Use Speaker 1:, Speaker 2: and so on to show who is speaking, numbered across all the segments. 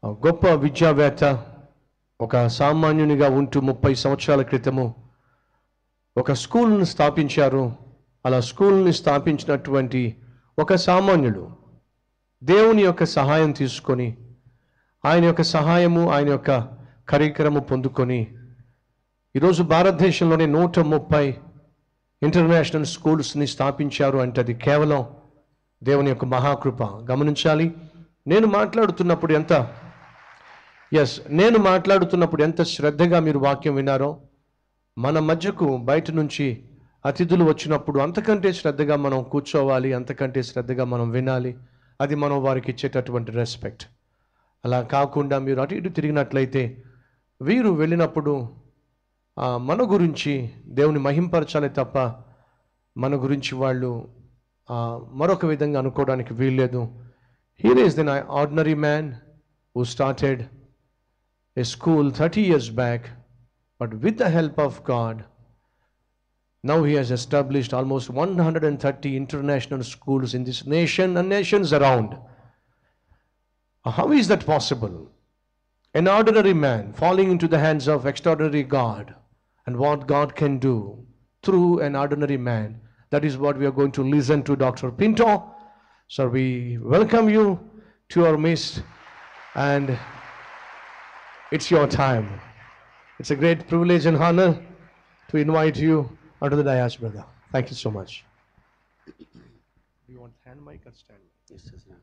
Speaker 1: ఆ గొప్ప విద్యావేత్త ఒక సామాన్యునిగా ఉంటూ ముప్పై సంవత్సరాల క్రితము ఒక స్కూల్ని స్థాపించారు అలా స్కూల్ని స్థాపించినటువంటి ఒక సామాన్యుడు దేవుని యొక్క సహాయం తీసుకొని ఆయన యొక్క సహాయము ఆయన యొక్క కరికరము పొందుకొని ఈరోజు భారతదేశంలోనే నూట ముప్పై ఇంటర్నేషనల్ స్కూల్స్ని స్థాపించారు అంటే అది కేవలం దేవుని యొక్క మహాకృప గమనించాలి నేను మాట్లాడుతున్నప్పుడు ఎంత ఎస్ నేను మాట్లాడుతున్నప్పుడు ఎంత శ్రద్ధగా మీరు వాక్యం విన్నారో మన మధ్యకు బయట నుంచి అతిథులు వచ్చినప్పుడు అంతకంటే శ్రద్ధగా మనం కూర్చోవాలి అంతకంటే శ్రద్ధగా మనం వినాలి అది మనం వారికి ఇచ్చేటటువంటి రెస్పెక్ట్ అలా కాకుండా మీరు అటు ఇటు తిరిగినట్లయితే వీరు వెళ్ళినప్పుడు ఆ, మన గురించి దేవుని మహింపరచాలి తప్ప మన గురించి వాళ్ళు ఆ, మరొక విధంగా అనుకోవడానికి వీల్లేదు here is then ordinary man who started a school 30 years back, but with the help of God, now he has established almost 130 international schools in this nation and nations around. How is that possible? An ordinary man falling into the hands of extraordinary God, and what God can do through an ordinary man. That is what we are going to listen to Dr. Pinto. So we welcome you to our midst and it's your time. It's a great privilege and honor to invite you onto the dais, brother. Thank you so much. Do you want hand mic or stand mic?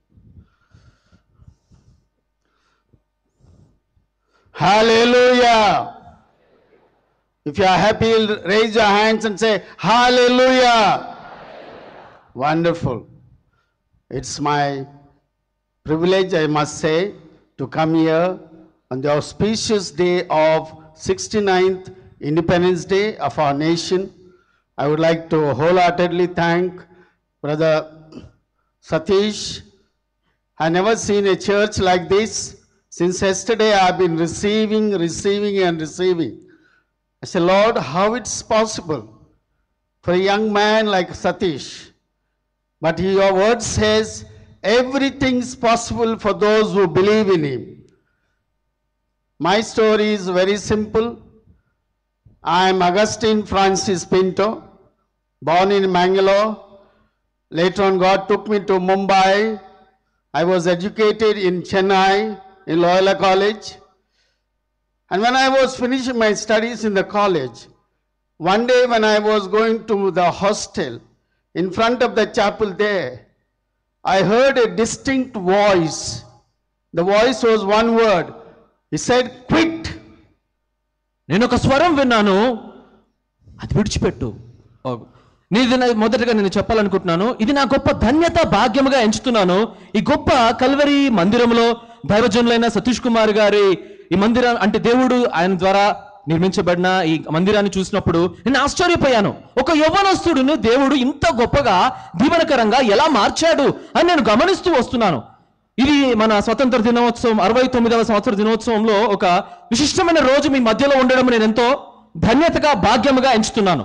Speaker 2: Hallelujah. If you are happy, raise your hands and say, Hallelujah. Wonderful. It's my privilege, I must say, to come here on the auspicious day of 69th Independence Day of our nation. I would like to wholeheartedly thank Brother Satish I never seen a church like this. Since yesterday, I've been receiving, receiving, and receiving. I say, Lord, how it's possible for a young man like Satish? But your word says, everything's possible for those who believe in him. My story is very simple. I am Augustine Francis Pinto, born in Mangalore. Later on, God took me to Mumbai. I was educated in Chennai, in Loyola College. And when I was finishing my studies in the college, one day when I was going to the hostel, in front of the chapel there, I heard a distinct voice. The voice was one word. He said, Quit.
Speaker 3: నేను ఒక స్వరం విన్నాను అది విడిచిపెట్టు ఓ, నీది నా- మొదటగా నేను చెప్పాలనుకుంటున్నాను ఇది నా గొప్ప ధన్యత భాగ్యముగా ఎంచుతున్నాను ఈ గొప్ప కల్వరి మందిరంలో దైవజనులైన సతీష్ కుమార్ గారి ఈ మందిరం అంటే దేవుడు ఆయన ద్వారా నిర్మించబడిన ఈ మందిరాన్ని చూసినప్పుడు నేను ఆశ్చర్యపోయాను ఒక యవ్వనస్తుడిని దేవుడు ఇంత గొప్పగా దీవెనకరంగా ఎలా మార్చాడు అని నేను గమనిస్తూ వస్తున్నాను ఇది మన స్వతంత్ర దినోత్సవం అరవై తొమ్మిదవ సంవత్సర దినోత్సవంలో ఒక విశిష్టమైన రోజు మీ మధ్యలో ఉండడం నేను ఎంతో ధన్యతగా భాగ్యముగా ఎంచుతున్నాను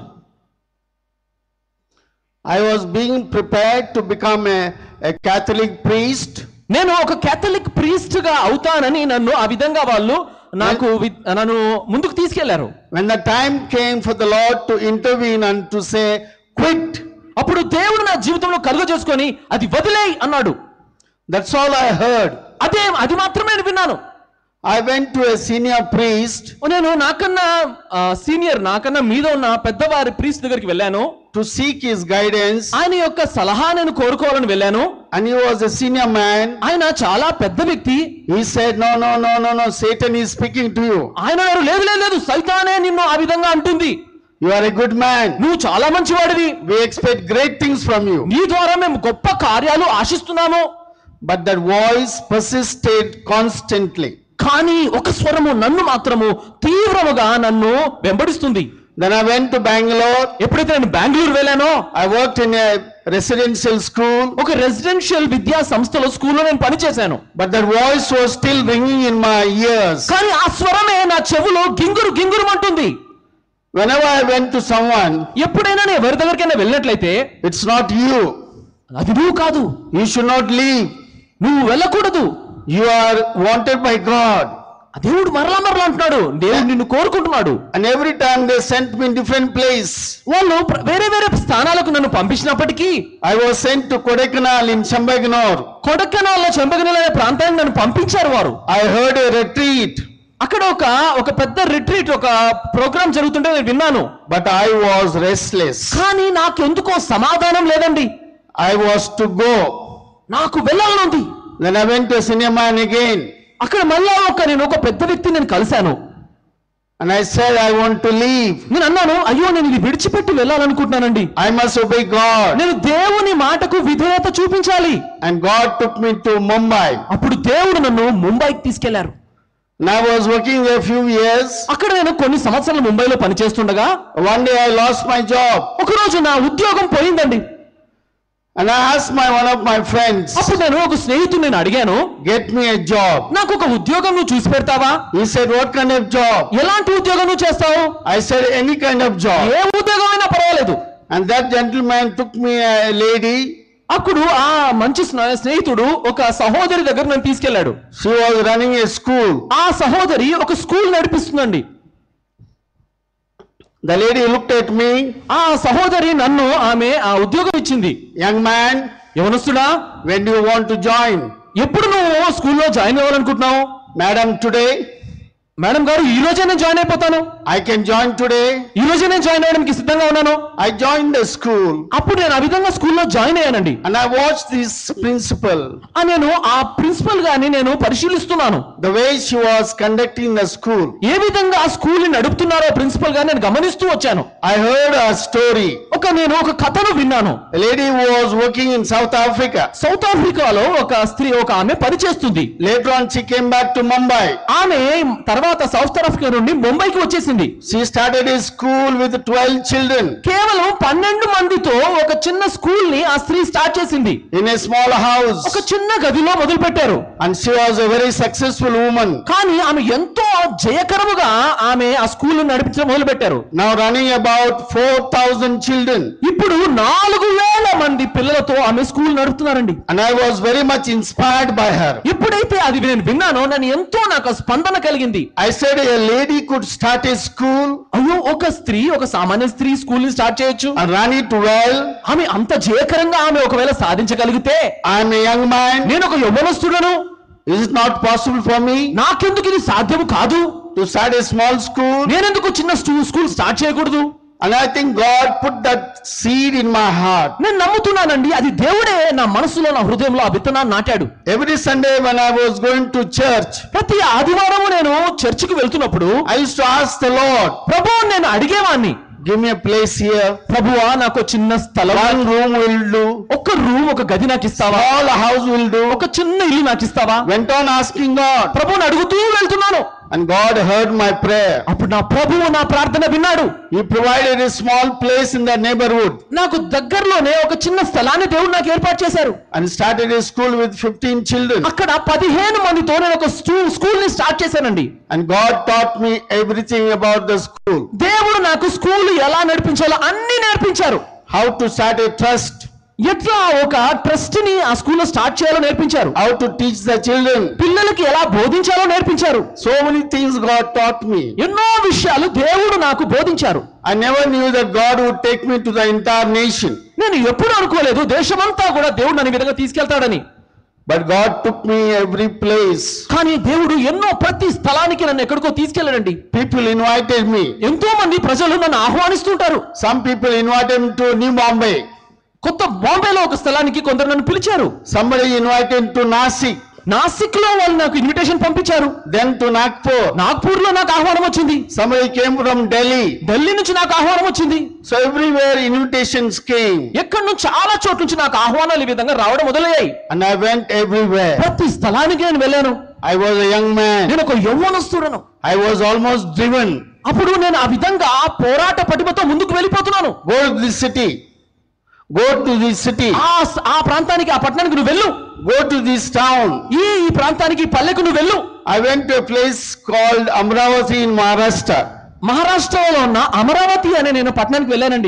Speaker 2: I was being prepared to become a, a Catholic priest.
Speaker 3: నేను ఒక కేథలిక్ ప్రీస్ట్ గా అవుతానని నన్ను ఆ విధంగా వాళ్ళు నాకు వి- నన్ను ముందుకు తీసుకెళ్లారు
Speaker 2: When the time came for the Lord to intervene and to say, Quit,
Speaker 3: అప్పుడు దేవుడు నా జీవితంలో కలుగ చేసుకొని అది వదిలేయ్ అన్నాడు
Speaker 2: that's all I heard.
Speaker 3: అదే అది మాత్రమే నేను విన్నాను
Speaker 2: I went to a senior priest
Speaker 3: నేను నాకన్నా సీనియర్ నాకన్నా మీద ఉన్న పెద్దవారి ప్రీస్ట్ దగ్గరికి వెళ్ళాను
Speaker 2: to seek his guidance,
Speaker 3: ఆయన యొక్క సలహా నేను కోరుకోవాలని వెళ్ళాను
Speaker 2: and he was a senior man.
Speaker 3: ఆయన చాలా పెద్ద వ్యక్తి
Speaker 2: He said, No, no, no, no, no, Satan is speaking to you.
Speaker 3: ఆయన అన్నారు, లేదు లేదు లేదు సైతానే నిన్ను ఆ విధంగా అంటుంది
Speaker 2: You are a good man.
Speaker 3: నువ్వు చాలా మంచివాడివి
Speaker 2: We expect great things from you.
Speaker 3: నీ ద్వారా మేము గొప్ప కార్యాలు ఆశిస్తున్నాము
Speaker 2: But that voice persisted constantly.
Speaker 3: కానీ ఒక స్వరము నన్ను మాత్రము తీవ్రముగా నన్ను వెంబడిస్తుంది
Speaker 2: Then I went to Bangalore.
Speaker 3: ఎప్పుడైతే నేను బెంగళూరు వెళ్ళానో
Speaker 2: I worked in a residential school.
Speaker 3: ఒక రెసిడెన్షియల్ విద్యా సంస్థలో స్కూల్లో నేను పనిచేశాను
Speaker 2: But that voice was still ringing in my ears.
Speaker 3: కానీ ఆ స్వరమే నా చెవులో గింగురు గింగురు అంటుంది
Speaker 2: Whenever I went to someone,
Speaker 3: ఎప్పుడైనా నేను ఎవరి దగ్గరికైనా వెళ్ళినట్లయితే
Speaker 2: it's not you.
Speaker 3: అది నువ్వు కాదు
Speaker 2: You should not leave.
Speaker 3: నువ్వు వెళ్ళకూడదు
Speaker 2: You are wanted by God.
Speaker 3: ఆ దేవుడు మరలా మరలా అంటున్నాడు దేవుడు నిన్ను కోరుకుంటున్నాడు
Speaker 2: And every time they sent me in different place.
Speaker 3: వాళ్ళు ప్ర- వేరే వేరే స్థానాలకు నన్ను పంపించినప్పటికీ
Speaker 2: I was sent to Kodaikanal in Chambaganur.
Speaker 3: కొడక్కనాల్లో చెంపగనెల అనే ప్రాంతానికి నన్ను పంపించారు వారు
Speaker 2: I heard a retreat,
Speaker 3: అక్కడ ఒక ఒక పెద్ద రిట్రీట్ ఒక ప్రోగ్రామ్ జరుగుతుంటే నేను విన్నాను
Speaker 2: but I was restless.
Speaker 3: కానీ నాకు ఎందుకో సమాధానం లేదండి
Speaker 2: I was to go.
Speaker 3: నాకు వెళ్ళాలనుంది
Speaker 2: Then I went to a cinema man again.
Speaker 3: అక్కడ మళ్ళా ఒక నేను ఒక పెద్ద వ్యక్తిని నేను కలిశాను
Speaker 2: And I said, I want to leave.
Speaker 3: నేను అన్నాను అయ్యో నేను ఇది విడిచిపెట్టి వెళ్ళాలనుకుంటున్నానండి
Speaker 2: I must obey God.
Speaker 3: నేను దేవుని మాటకు విధేయత చూపించాలి
Speaker 2: And God took me to Mumbai.
Speaker 3: అప్పుడు దేవుడు నన్ను ముంబైకి తీసుకెళ్లారు
Speaker 2: And I was working there a few years.
Speaker 3: అక్కడ నేను కొన్ని సంవత్సరాలు ముంబైలో పనిచేస్తుండగా
Speaker 2: One day I lost my job.
Speaker 3: ఒకరోజు నా ఉద్యోగం పోయిందండి
Speaker 2: And I asked my one of my friends,
Speaker 3: అప్పుడు నేను ఒక స్నేహితుడు నేను అడిగాను
Speaker 2: get me a job.
Speaker 3: నాకు ఒక ఉద్యోగం నువ్వు చూసి పెడతావా
Speaker 2: He said, what kind of job?
Speaker 3: ఎలాంటి ఉద్యోగం నువ్వు చేస్తావు
Speaker 2: I said, any kind of job.
Speaker 3: ఏ ఉద్యోగం అయినా పర్వాలేదు
Speaker 2: And that gentleman took me a lady.
Speaker 3: అప్పుడు ఆ మంచి స్నే- స్నేహితుడు ఒక సహోదరి దగ్గర నన్ను తీసుకెళ్లాడు
Speaker 2: She was running a school.
Speaker 3: ఆ సహోదరి ఒక స్కూల్ నడిపిస్తుందండి
Speaker 2: The lady looked at me,
Speaker 3: ఆ సహోదరి నన్ను ఆమె ఆ ఉద్యోగం ఇచ్చింది
Speaker 2: young man,
Speaker 3: యవనస్తుడా
Speaker 2: when do you want to join?
Speaker 3: ఎప్పుడు నువ్వు స్కూల్లో జాయిన్ అవ్వాలనుకుంటున్నావు
Speaker 2: Madam, today,
Speaker 3: మేడం గారు ఈ రోజే నేను జాయిన్ అయిపోతాను
Speaker 2: I can join today.
Speaker 3: ఈ రోజే నేను జాయిన్ అయ్యడానికి సిద్ధంగా ఉన్నాను
Speaker 2: I joined the school
Speaker 3: అప్పుడు నేను ఆ విధంగా స్కూల్లో జాయిన్ అయ్యానండి
Speaker 2: and I watched this principal,
Speaker 3: ఆ నేను ఆ ప్రిన్సిపల్ గాని నేను పరిశీలిస్తున్నాను
Speaker 2: the way she was conducting the school.
Speaker 3: ఏ విధంగా ఆ స్కూల్ ని నడుపుతున్నారో ప్రిన్సిపల్ గా నేను గమనిస్తూ వచ్చాను
Speaker 2: I heard a story.
Speaker 3: ఒక నేను ఒక కథను విన్నాను
Speaker 2: A lady who was working in South Africa.
Speaker 3: South ఆఫ్రికాలో ఒక స్త్రీ ఒక ఆమె పనిచేస్తుంది
Speaker 2: Later on, she came back to Mumbai.
Speaker 3: ఆమె తర్వాత సౌత్ ఆఫ్రికా నుండి ముంబైకి వచ్చేసింది
Speaker 2: She started a school with 12 children
Speaker 3: కేవలం పన్నెండు మందితో ఒక చిన్న స్కూల్ ని ఆ స్త్రీ స్టార్ట్ చేసింది
Speaker 2: in a small house.
Speaker 3: ఒక చిన్న గదిలో మొదలు పెట్టారు
Speaker 2: And she was a very successful woman.
Speaker 3: కానీ ఆమె ఎంతో జయకరముగా ఆమె ఆ స్కూల్ నడిపించడం మొదలు పెట్టారు
Speaker 2: Now running about 4,000 children.
Speaker 3: ఇప్పుడు నాలుగు వేల మంది పిల్లలతో ఆమె స్కూల్ నడుపుతున్నారండి
Speaker 2: And I was very much inspired by her.
Speaker 3: ఎప్పుడైతే అది నేను విన్నానో నన్ను ఎంతో నాకు ఆ స్పందన కలిగింది
Speaker 2: I said a lady could start a school
Speaker 3: అయ్యో ఒక స్త్రీ ఒక సామాన్య స్త్రీ స్కూల్ ని స్టార్ట్ చేయొచ్చు
Speaker 2: and run it well.
Speaker 3: ఆమె అంత జయకరంగా ఆమె ఒకవేళ సాధించగలిగితే
Speaker 2: I'm a young man.
Speaker 3: నేను ఒక యవ్వనస్తుడను
Speaker 2: Is it not possible for me
Speaker 3: నాకెందుకు ఇది సాధ్యం కాదు
Speaker 2: to start a small school?
Speaker 3: నేనెందుకు చిన్న స్టూ- స్కూల్ స్టార్ట్ చేయకూడదు
Speaker 2: And I think God put that seed in my heart.
Speaker 3: నేను నమ్ముతున్నానండి అది దేవుడే నా మనసులో నా హృదయంలో ఆ విత్తనాన్ని నాటాడు
Speaker 2: Every Sunday when I was going to church,
Speaker 3: ప్రతి ఆదివారం నేను చర్చికి వెళ్తున్నప్పుడు
Speaker 2: I used to ask the Lord,
Speaker 3: ప్రభు నేను అడిగేవాణ్ణి
Speaker 2: give me a place here.
Speaker 3: ప్రభువా నాకు ఒక చిన్న స్థలం
Speaker 2: One room will do.
Speaker 3: ఒక రూమ్ ఒక గది నాకు ఇస్తావా
Speaker 2: Small house will do.
Speaker 3: ఒక చిన్న ఇల్లు నాకు ఇస్తావా
Speaker 2: Went on asking God.
Speaker 3: ప్రభుని అడుగుతూ వెళ్తున్నాను
Speaker 2: And God heard my prayer.
Speaker 3: అప్పుడు నా ప్రభువు నా ప్రార్థన విన్నాడు
Speaker 2: He provided a small place in the neighborhood
Speaker 3: నాకు దగ్గరలోనే ఒక చిన్న స్థలాన్ని దేవుడు నాకు ఏర్పాటు చేశారు
Speaker 2: and started a school with 15 children.
Speaker 3: అక్కడ పదిహేను మందితో నేను ఒక స్కూ- స్కూల్ ని స్టార్ట్ చేశానండి
Speaker 2: And God taught me everything about the school.
Speaker 3: దేవుడు నాకు స్కూల్ ఎలా నడిపించాలో అన్ని నేర్పించారు
Speaker 2: How to start a trust.
Speaker 3: ఎట్లా ఒక ట్రస్ట్ ని ఆ స్కూల్లో స్టార్ట్ చేయాలో నేర్పించారు
Speaker 2: How to teach the children.
Speaker 3: పిల్లలకి ఎలా బోధించాలో నేర్పించారు
Speaker 2: So many things God taught me.
Speaker 3: ఎన్నో విషయాలు దేవుడు నాకు బోధించారు
Speaker 2: I never knew that God would take me to the entire nation.
Speaker 3: నేను ఎప్పుడు అనుకోలేదు దేశమంతా కూడా దేవుడు నన్ను ఈ విధంగా తీసుకెళ్తాడని
Speaker 2: But God took me every place.
Speaker 3: కానీ దేవుడు ఎన్నో ప్రతి స్థలానికి నన్ను ఎక్కడికో తీసుకెళ్ళాడండి
Speaker 2: People invited me.
Speaker 3: ఎంతో మంది ప్రజలు నన్ను ఆహ్వానిస్తుంటారు
Speaker 2: Some people invited me to New Bombay.
Speaker 3: కొత్త బాంబేలో ఒక స్థలానికి కొందరు నన్ను పిలిచారు
Speaker 2: Somebody invited to Nasik.
Speaker 3: Nashik లో వాళ్ళు నాకు ఇన్విటేషన్ పంపించారు
Speaker 2: Then to Nagpur.
Speaker 3: నాగ్పూర్ లో నాకు ఆహ్వానం వచ్చింది
Speaker 2: Somebody came from Delhi.
Speaker 3: Delhi నుంచి నాకు ఆహ్వానం వచ్చింది
Speaker 2: So everywhere invitations came.
Speaker 3: ఎక్కడి నుంచి చాలా చోట్ల నుంచి నాకు ఆహ్వానాలు ఈ విధంగా రావడం మొదలయ్యాయి
Speaker 2: And I went everywhere.
Speaker 3: ప్రతి స్థలానికి నేను వెళ్ళాను
Speaker 2: I was a young man.
Speaker 3: నేను ఒక యవ్వనస్తుడను
Speaker 2: I was almost driven.
Speaker 3: అప్పుడు నేను ఆ విధంగా పోరాట పటిమతో ముందుకు వెళ్ళిపోతున్నాను
Speaker 2: Go to this city. Go to this city.
Speaker 3: ఆ స- ఆ ప్రాంతానికి ఆ పట్టణానికి నువ్వు వెళ్ళు
Speaker 2: Go to this town.
Speaker 3: ఈ ఈ ప్రాంతానికి ఈ పల్లెకు నువ్వు వెళ్ళు
Speaker 2: I went to a place called Amravati in Maharashtra.
Speaker 3: మహారాష్ట్రలో ఉన్న అమరావతి అనే నేను పట్టణానికి వెళ్ళానండి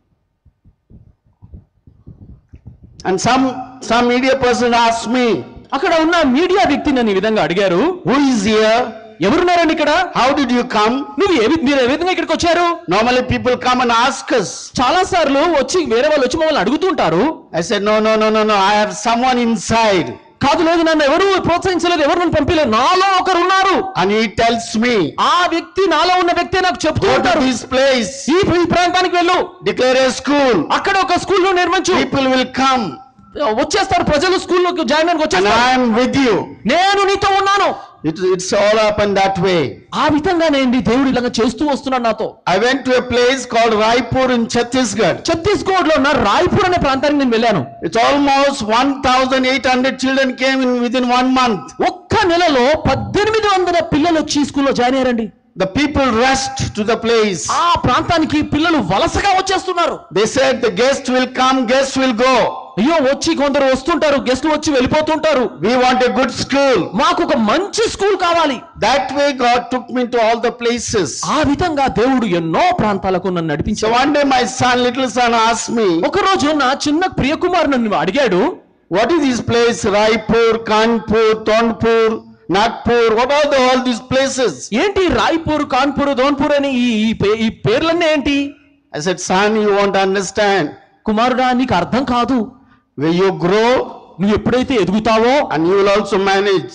Speaker 2: And some, some media person asked me,
Speaker 3: అక్కడ ఉన్న మీడియా వ్యక్తి నన్ను ఈ విధంగా అడిగారు
Speaker 2: Who is here?
Speaker 3: ఎవరున్నారండి ఇక్కడ
Speaker 2: How did you come?
Speaker 3: నువ్వు ఏ వి- మీరు ఏ విధంగా ఇక్కడికి వచ్చారు
Speaker 2: Normally people come and ask us.
Speaker 3: చాలా సార్లు వచ్చి వేరే వాళ్ళు వచ్చి మమ్మల్ని అడుగుతుంటారు
Speaker 2: I said, No, no, no, no, no. I have someone inside.
Speaker 3: కాదు లేదు నన్ను ఎవరు ప్రోత్సహించలేదు ఎవరు నన్ను పంపించలేదు నాలో ఒకరు ఉన్నారు
Speaker 2: And he tells me,
Speaker 3: ఆ వ్యక్తి నాలో ఉన్న వ్యక్తి నాకు చెప్తూ
Speaker 2: Go to
Speaker 3: ఉంటారు
Speaker 2: this place,
Speaker 3: ఈ ఈ ప్రాంతానికి వెళ్ళు
Speaker 2: declare a school.
Speaker 3: అక్కడ ఒక స్కూల్ నిర్మించు
Speaker 2: People will come.
Speaker 3: వచ్చేస్తారు ప్రజలు స్కూల్లోకి జాయిన్ అయ్యి
Speaker 2: And
Speaker 3: వచ్చేస్తారు
Speaker 2: I am with you.
Speaker 3: నేను నీతో ఉన్నాను
Speaker 2: It, it's all happened that way.
Speaker 3: ఆ విధంగానేండి దేవుడు ఇలాగ చేస్తూ వస్తున్నాడు నాతో
Speaker 2: I went to a place called Raipur in Chhattisgarh.
Speaker 3: Chhattisgarh లో ఉన్న రాయ్పూర్ అనే ప్రాంతానికి నేను వెళ్ళాను
Speaker 2: It's almost 1,800 children came in within one month.
Speaker 3: ఒక్క నెలలో పద్దెనిమిది వందల పిల్లలు వచ్చి ఈ స్కూల్లో జాయిన్ అయ్యారండి
Speaker 2: The people rushed to the place.
Speaker 3: ఆ ప్రాంతానికి పిల్లలు వలసగా వచ్చేస్తున్నారు
Speaker 2: They said the guest will come, guest will go.
Speaker 3: అయ్యో వచ్చి కొందరు వస్తుంటారు గెస్ట్లు వచ్చి వెళ్ళిపోతుంటారు
Speaker 2: We want a good school.
Speaker 3: మాకు ఒక మంచి స్కూల్ కావాలి
Speaker 2: That way God took me to all the places.
Speaker 3: ఆ విధంగా దేవుడు ఎన్నో ప్రాంతాలకు నన్ను
Speaker 2: So
Speaker 3: నడిపించాడు
Speaker 2: one day my son, little son asked me,
Speaker 3: ఒక రోజు నా చిన్న ప్రియకుమారు నన్ను అడిగాడు
Speaker 2: what is this place? Raipur, Kanpur, Tonpur, Nagpur, what are the, all these places?
Speaker 3: ఏంటి రాయ్పూర్ కాన్పూర్ ధోన్పూర్ అని ఈ ఈ పే- ఈ పేర్లన్నీ ఏంటి
Speaker 2: I said, son, you won't understand.
Speaker 3: కుమారుడా నీకు అర్థం కాదు
Speaker 2: When you grow
Speaker 3: నువ్వు ఎప్పుడైతే ఎదుగుతావో
Speaker 2: and you will also manage.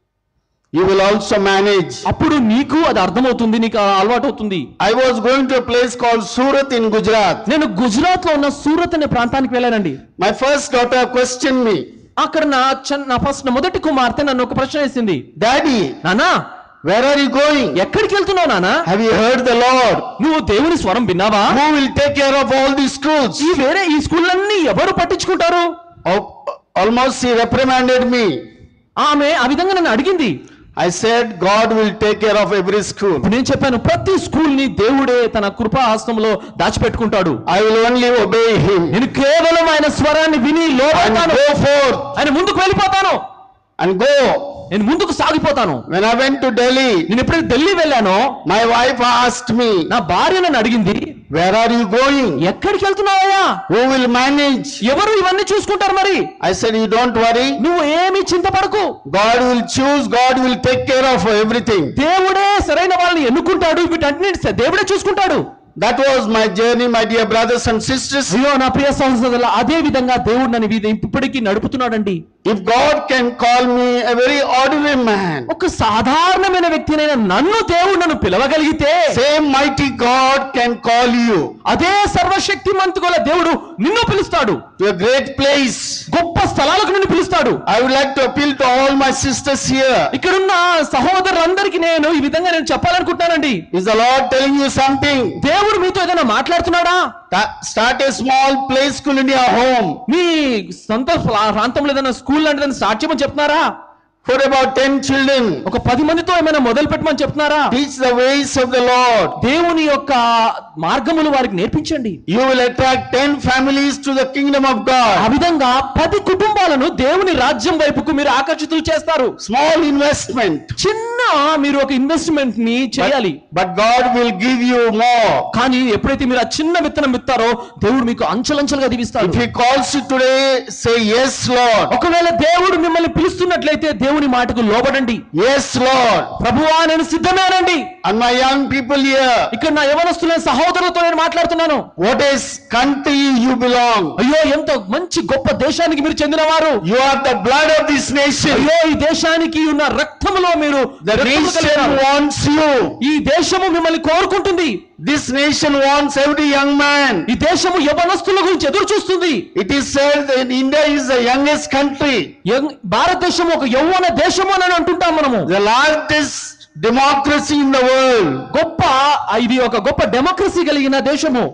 Speaker 2: You will also manage.
Speaker 3: అప్పుడు నీకు అది అర్థమవుతుంది నీకు అలవాటు అవుతుంది
Speaker 2: I was going to a place called Surat in Gujarat.
Speaker 3: నేను గుజరాత్ లో ఉన్న సూరత్ అనే ప్రాంతానికి వెళ్ళానండి
Speaker 2: My first daughter questioned me,
Speaker 3: అక్కడ నా చన్- నా ఫస్ట్ నా మొదటి కుమార్తె నన్ను ఒక ప్రశ్న వేసింది
Speaker 2: Daddy,
Speaker 3: నానా
Speaker 2: where are you going?
Speaker 3: ఎక్కడికి వెళ్తున్నావు నానా
Speaker 2: Have you heard the Lord?
Speaker 3: నువ్వు దేవుని స్వరం విన్నావా
Speaker 2: Who will take care of all these schools?
Speaker 3: ఈ వేరే ఈ స్కూళ్ళన్నీ ఎవరు పట్టించుకుంటారు
Speaker 2: Al- Almost she reprimanded me.
Speaker 3: ఆమె ఆ విధంగా నన్ను అడిగింది
Speaker 2: I said, God will take care of every school.
Speaker 3: ఇప్పుడు నేను చెప్పాను ప్రతి స్కూల్ ని దేవుడే తన కృపా హస్తంలో దాచిపెట్టుకుంటాడు
Speaker 2: I will only obey him
Speaker 3: నేను కేవలం ఆయన స్వరాన్ని విని
Speaker 2: and
Speaker 3: లోపడతాను
Speaker 2: go forth
Speaker 3: ఆయన ముందుకు వెళ్ళిపోతాను
Speaker 2: and go.
Speaker 3: నేను ముందుకు సాగిపోతాను
Speaker 2: When I went to Delhi,
Speaker 3: నేను ఎప్పుడైతే Delhi వెళ్ళానో
Speaker 2: my wife asked me,
Speaker 3: నా భార్య నన్ను అడిగింది
Speaker 2: Where are you going?
Speaker 3: ఎక్కడికి వెళ్తున్నావయ్యా
Speaker 2: Who will manage?
Speaker 3: ఎవరు ఇవన్నీ చూసుకుంటారు మరి
Speaker 2: I said, You don't worry.
Speaker 3: నువ్వు ఏమి చింతపడకు
Speaker 2: God will choose, God will take care of everything.
Speaker 3: దేవుడే సరైన వాళ్ళని ఎన్నుకుంటాడు వీటన్నిటి దేవుడే చూసుకుంటాడు
Speaker 2: That was my journey, my dear brothers and sisters.
Speaker 3: అయ్యో నా ప్రియ సహోదరుల అదే విధంగా దేవుడు నన్ను ఇది ఇప్పటికీ నడుపుతున్నాడండి
Speaker 2: If God can call me a very ordinary man,
Speaker 3: ఒక సాధారణమైన వ్యక్తినైన నన్ను దేవుడు నన్ను పిలవగలిగితే
Speaker 2: same mighty God can call you
Speaker 3: అదే సర్వశక్తి మంతుగల దేవుడు నిన్ను పిలుస్తాడు
Speaker 2: to a great place.
Speaker 3: గొప్ప స్థలాలకు నిన్ను పిలుస్తాడు
Speaker 2: I would like to appeal to all my sisters here.
Speaker 3: ఇక్కడున్న సహోదరులందరికీ నేను ఈ విధంగా నేను చెప్పాలనుకుంటున్నానండి
Speaker 2: Is the Lord telling you something?
Speaker 3: దేవుడు మీతో ఏదైనా మాట్లాడుతున్నాడా
Speaker 2: Ta- Start a small play school in your home
Speaker 3: మీ సొంత ప్రా- ప్రాంతంలో ఏదైనా స్కూల్ లాంటిదని స్టార్ట్ చేయమని చెప్తున్నారా
Speaker 2: for about 10 children.
Speaker 3: ఒక పది మందితో ఏమైనా మొదలు పెట్టమని చెప్తున్నారా
Speaker 2: Teach the ways of the Lord.
Speaker 3: దేవుని యొక్క మార్గములు వారికి నేర్పించండి
Speaker 2: You will attract 10 families to the kingdom of
Speaker 3: ఆ
Speaker 2: God.
Speaker 3: విధంగా పది కుటుంబాలను దేవుని రాజ్యం వైపుకు మీరు ఆకర్షితులు చేస్తారు
Speaker 2: Small investment.
Speaker 3: చిన్న మీరు ఒక ఇన్వెస్ట్మెంట్ ని చేయాలి
Speaker 2: But God will give you more.
Speaker 3: కానీ ఎప్పుడైతే మీరు ఆ చిన్న విత్తనం విత్తారో దేవుడు మీకు అంచెలంచెలుగా
Speaker 2: If
Speaker 3: దీవిస్తాడు
Speaker 2: He calls you today, say, Yes, Lord.
Speaker 3: ఒకవేళ దేవుడు మిమ్మల్ని పిలుస్తున్నట్లయితే దేవుని మాటకు లోబడండి
Speaker 2: Yes, Lord.
Speaker 3: ప్రభువా నేను సిద్ధమేనండి
Speaker 2: And my young people here,
Speaker 3: ఇక్కడ నా యవనస్తులైన సహోదరులతో నేను మాట్లాడుతున్నాను
Speaker 2: what is country you belong?
Speaker 3: అయ్యో ఎంత మంచి గొప్ప దేశానికి మీరు చెందినవారు
Speaker 2: You are the blood of this nation.
Speaker 3: అయ్యో ఈ దేశానికి ఉన్న రక్తములో మీరు
Speaker 2: The
Speaker 3: రక్తము
Speaker 2: nation
Speaker 3: కలిగినారు.
Speaker 2: wants you.
Speaker 3: ఈ దేశము మిమ్మల్ని కోరుకుంటుంది
Speaker 2: This nation wants every young man.
Speaker 3: ఈ దేశము యవనస్తుల గురించి ఎదురు చూస్తుంది
Speaker 2: It is said that India is the youngest country,
Speaker 3: young- భారతదేశం ఒక యవ్వన దేశము అని అంటుంటాం మనము
Speaker 2: the largest democracy in the world.
Speaker 3: గొప్ప ఇది ఒక గొప్ప డెమోక్రసీ కలిగిన దేశము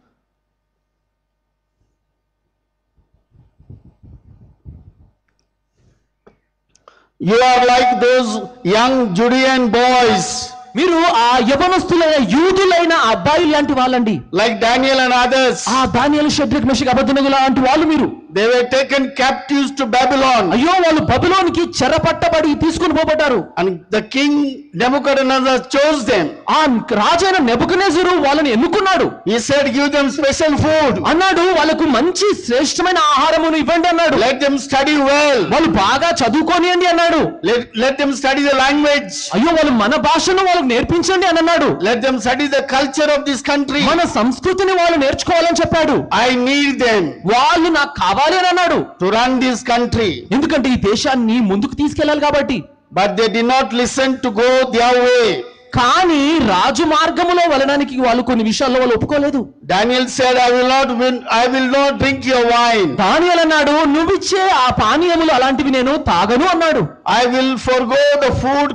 Speaker 2: You are like those young Judean boys,
Speaker 3: మీరు ఆ యవనస్తులైన యూదులైన అబ్బాయి లాంటి వాళ్ళండి
Speaker 2: like Daniel and others.
Speaker 3: ఆ ధాన్యాలు షడ్రిక్ మెషిక్ అబద్ధనగు లాంటి వాళ్ళు మీరు
Speaker 2: They were taken captives to Babylon.
Speaker 3: అయ్యో వాళ్ళు బబులోనికి చెరపట్టబడి తీసుకుని పోబడ్డారు
Speaker 2: And the king Nebuchadnezzar chose them.
Speaker 3: ఆ రాజైన నెబుకనేజరు వాళ్ళని ఎన్నుకున్నాడు
Speaker 2: He said, Give them special food.
Speaker 3: అన్నాడు వాళ్ళకు మంచి శ్రేష్టమైన ఆహారమును ఇవ్వండి అన్నాడు
Speaker 2: Let them study well.
Speaker 3: వాళ్ళు బాగా చదువుకోనియండి అన్నాడు
Speaker 2: Let, let them study the language.
Speaker 3: అయ్యో వాళ్ళు మన భాషను వాళ్ళకి నేర్పించండి అని అన్నాడు
Speaker 2: Let them study the culture of this country.
Speaker 3: మన సంస్కృతిని వాళ్ళు నేర్చుకోవాలని చెప్పాడు
Speaker 2: I need them
Speaker 3: వాళ్ళు నాకు కావాలి అని అన్నాడు
Speaker 2: to run this country.
Speaker 3: ఎందుకంటే ఈ దేశాన్ని ముందుకు తీసుకెళ్లాలి కాబట్టి
Speaker 2: But they did not listen to go their way.
Speaker 3: కానీ రాజు మార్గములో వెళ్ళడానికి వాళ్ళు కొన్ని విషయాల్లో వాళ్ళు ఒప్పుకోలేదు
Speaker 2: Daniel said, I will not win, I will not drink your wine.
Speaker 3: Daniel అన్నాడు నువ్విచ్చే ఆ పానీయములు అలాంటివి నేను తాగను అన్నాడు
Speaker 2: I will forego the food,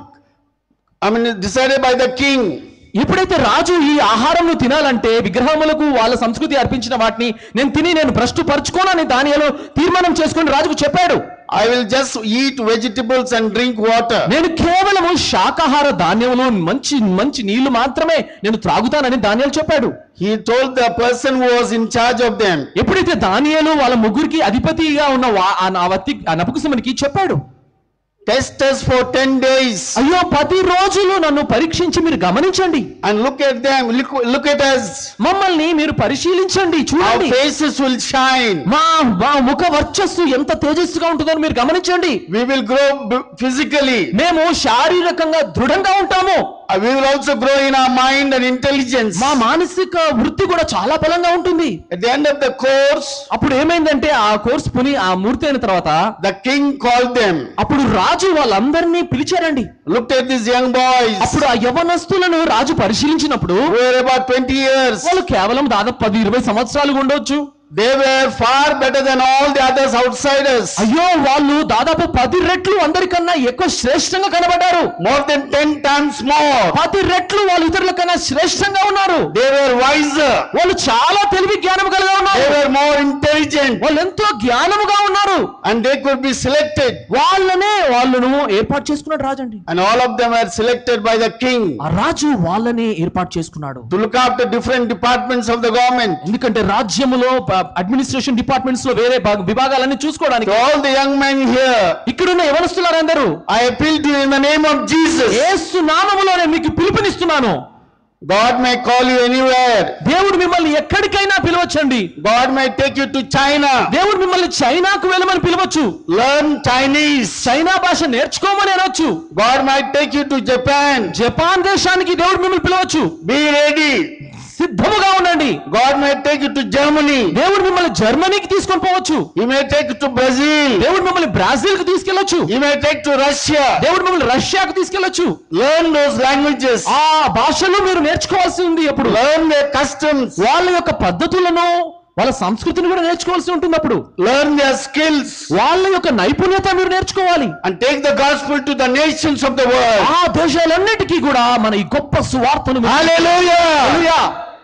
Speaker 2: I mean, decided by the king.
Speaker 3: ఎప్పుడైతే రాజు ఈ ఆహారంను తినాలంటే విగ్రహములకు వాళ్ళ సంస్కృతి అర్పించిన వాటిని నేను తిని నేను భ్రష్టు పరుచుకోనని దానియలు తీర్మానం చేసుకుని రాజుకు చెప్పాడు
Speaker 2: I will just eat vegetables and drink water.
Speaker 3: నేను కేవలము శాకాహార ధాన్యములు మంచి మంచి నీళ్లు మాత్రమే నేను త్రాగుతానని దానియలు చెప్పాడు
Speaker 2: He told the person who was in charge of them,
Speaker 3: ఎప్పుడైతే దానియలు వాళ్ళ ముగ్గురికి అధిపతిగా ఉన్న వా- ఆ నా వత్తి ఆ నపుకుసమునికి చెప్పాడు
Speaker 2: Test us for 10 days
Speaker 3: అయ్యో పది రోజులు నన్ను పరీక్షించి మీరు గమనించండి
Speaker 2: and look at them. Look, look at us.
Speaker 3: మమ్మల్ని మీరు పరిశీలించండి
Speaker 2: Our
Speaker 3: చూడండి
Speaker 2: faces will shine.
Speaker 3: మా మా ముఖ వర్చస్సు ఎంత తేజస్సుగా ఉంటుందని మీరు గమనించండి
Speaker 2: We will grow b- physically.
Speaker 3: మేము శారీరకంగా దృఢంగా ఉంటాము
Speaker 2: Uh, We will also grow in our mind and intelligence.
Speaker 3: మా మానసిక వృత్తి కూడా చాలా బలంగా ఉంటుంది
Speaker 2: At the end of the course,
Speaker 3: అప్పుడు ఏమైందంటే ఆ కోర్సు పుని ఆ మూర్తి అయిన తర్వాత
Speaker 2: the king called them,
Speaker 3: అప్పుడు రాజు వాళ్ళందరినీ పిలిచారండి
Speaker 2: looked at these young boys
Speaker 3: అప్పుడు ఆ యవనస్తులను రాజు పరిశీలించినప్పుడు
Speaker 2: who were about 20 years.
Speaker 3: వాళ్ళు కేవలం దాదాపు పది ఇరవై సంవత్సరాలు ఉండొచ్చు
Speaker 2: They were far better than all the others outsiders.
Speaker 3: అయ్యో వాళ్ళు దాదాపు పది రెట్లు అందరికన్నా ఎక్కువ శ్రేష్టంగా కనబడ్డారు
Speaker 2: More than 10 times more.
Speaker 3: పది రెట్లు వాళ్ళు ఇతరుల కన్నా శ్రేష్టంగా ఉన్నారు
Speaker 2: They were wiser.
Speaker 3: వాళ్ళు చాలా తెలివి జ్ఞానం కలిగి
Speaker 2: They
Speaker 3: ఉన్నారు
Speaker 2: were more intelligent.
Speaker 3: వాళ్ళు ఎంతో జ్ఞానముగా ఉన్నారు
Speaker 2: And they could be selected.
Speaker 3: వాళ్ళనే వాళ్ళను ఏర్పాటు చేసుకున్నాడు రాజు అండి
Speaker 2: And all of them were selected by the king
Speaker 3: ఆ రాజు వాళ్ళనే ఏర్పాటు చేసుకున్నాడు
Speaker 2: to look after different departments of the government.
Speaker 3: ఎందుకంటే రాజ్యములో అడ్మినిస్ట్రేషన్ డిపార్ట్మెంట్స్ లో వేరే భాగ- విభాగాలన్నీ చూసుకోవడానికి
Speaker 2: To all the young men here,
Speaker 3: ఇక్కడున్న యవనస్తులారందరూ
Speaker 2: I appeal to you in the name of Jesus.
Speaker 3: ఏసు నామములోనే మీకు పిలుపునిస్తున్నాను
Speaker 2: God may call you anywhere.
Speaker 3: దేవుడు మిమ్మల్ని ఎక్కడికైనా పిలవచ్చండి
Speaker 2: God may take you to China.
Speaker 3: దేవుడు మిమ్మల్ని చైనాకు వెళ్ళమని పిలవచ్చు
Speaker 2: Learn Chinese.
Speaker 3: చైనా భాష నేర్చుకోమని అనొచ్చు
Speaker 2: God might take you to Japan.
Speaker 3: Japan దేశానికి దేవుడు మిమ్మల్ని పిలవచ్చు
Speaker 2: Be ready.
Speaker 3: సిద్ధముగా ఉండండి
Speaker 2: God may take you to Germany.
Speaker 3: దేవుడు మిమ్మల్ని జర్మనీకి తీసుకొని పోవచ్చు
Speaker 2: He may take you to Brazil.
Speaker 3: దేవుడు మిమ్మల్ని బ్రాజిల్ కి తీసుకెళ్లొచ్చు
Speaker 2: He may take to Russia.
Speaker 3: దేవుడు మిమ్మల్ని రష్యాకు తీసుకెళ్లొచ్చు
Speaker 2: Learn those languages.
Speaker 3: ఆ భాషలు మీరు నేర్చుకోవాల్సి ఉంది అప్పుడు
Speaker 2: Learn their customs.
Speaker 3: వాళ్ళ యొక్క పద్ధతులను వాళ్ళ సంస్కృతిని కూడా నేర్చుకోవాల్సి ఉంటుంది అప్పుడు
Speaker 2: Learn their skills.
Speaker 3: వాళ్ళ యొక్క నైపుణ్యత మీరు నేర్చుకోవాలి
Speaker 2: And take the gospel to the nations of the world.
Speaker 3: ఆ దేశాలన్నిటికీ కూడా మన ఈ గొప్ప సువార్తను మీరు-
Speaker 2: Hallelujah.
Speaker 3: Hallelujah.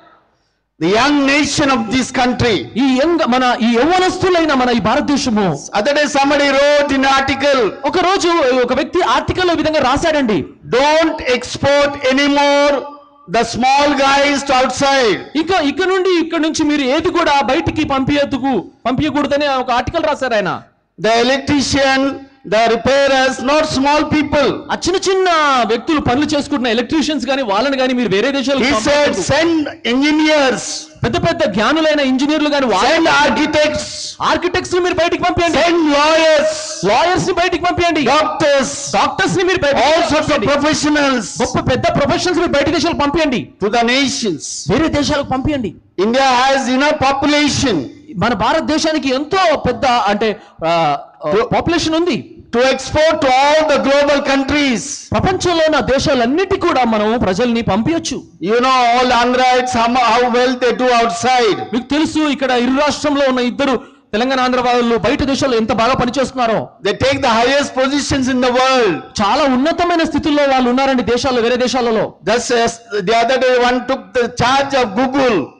Speaker 2: The young nation of this country.
Speaker 3: ఈ యంగ్ మన ఈ యవ్వనస్తులైన మన ఈ భారతదేశము
Speaker 2: Other day somebody wrote in an article,
Speaker 3: ఒక రోజు ఒక వ్యక్తి ఆర్టికల్ ఈ విధంగా రాశాడండి
Speaker 2: don't export anymore the small guys to outside.
Speaker 3: ఇక ఇక నుండి ఇక్కడ నుంచి మీరు ఏది కూడా బయటికి పంపించదుకు పంపించకూడదని ఒక ఆర్టికల్ రాశారు ఆయన
Speaker 2: The electrician, the repairers, not small people.
Speaker 3: ఆ చిన్న చిన్న వ్యక్తులు పనులు చేసుకుంటున్న ఎలక్ట్రీషియన్స్ కానీ వాళ్ళని కానీ మీరు వేరే దేశాలు
Speaker 2: He said, send engineers,
Speaker 3: పెద్ద పెద్ద జ్ఞానులైన ఇంజనీర్లు కానీ
Speaker 2: send architects,
Speaker 3: ఆర్కిటెక్ట్స్ ని మీరు బయటికి పంపించండి
Speaker 2: send lawyers,
Speaker 3: లాయర్స్ ని బయటికి పంపించండి
Speaker 2: doctors,
Speaker 3: డాక్టర్స్ ని మీరు బయటికి
Speaker 2: all sorts of
Speaker 3: పంపించండి.
Speaker 2: professionals
Speaker 3: గొప్ప పెద్ద ప్రొఫెషనల్స్ మీరు బయట దేశాలకు పంపించండి
Speaker 2: to the nations.
Speaker 3: వేరే దేశాలకు పంపించండి
Speaker 2: India has enough population
Speaker 3: మన భారతదేశానికి ఎంతో పెద్ద అంటే పాపులేషన్ ఉంది
Speaker 2: to export to all the global countries.
Speaker 3: ప్రపంచంలో ఉన్న దేశాలన్నిటి కూడా మనం ప్రజల్ని పంపించచ్చు
Speaker 2: You know all Andhrites, how, how well they do outside.
Speaker 3: మీకు తెలుసు ఇక్కడ ఇరు రాష్ట్రంలో ఉన్న ఇద్దరు తెలంగాణ ఆంధ్ర వాళ్ళు బయట దేశాల్లో ఎంత బాగా పనిచేస్తున్నారో
Speaker 2: They take the highest positions in the world.
Speaker 3: చాలా ఉన్నతమైన స్థితిలో వాళ్ళు ఉన్నారండి దేశాల్లో వేరే దేశాలలో
Speaker 2: Thus, as the other day, one took the charge of Google.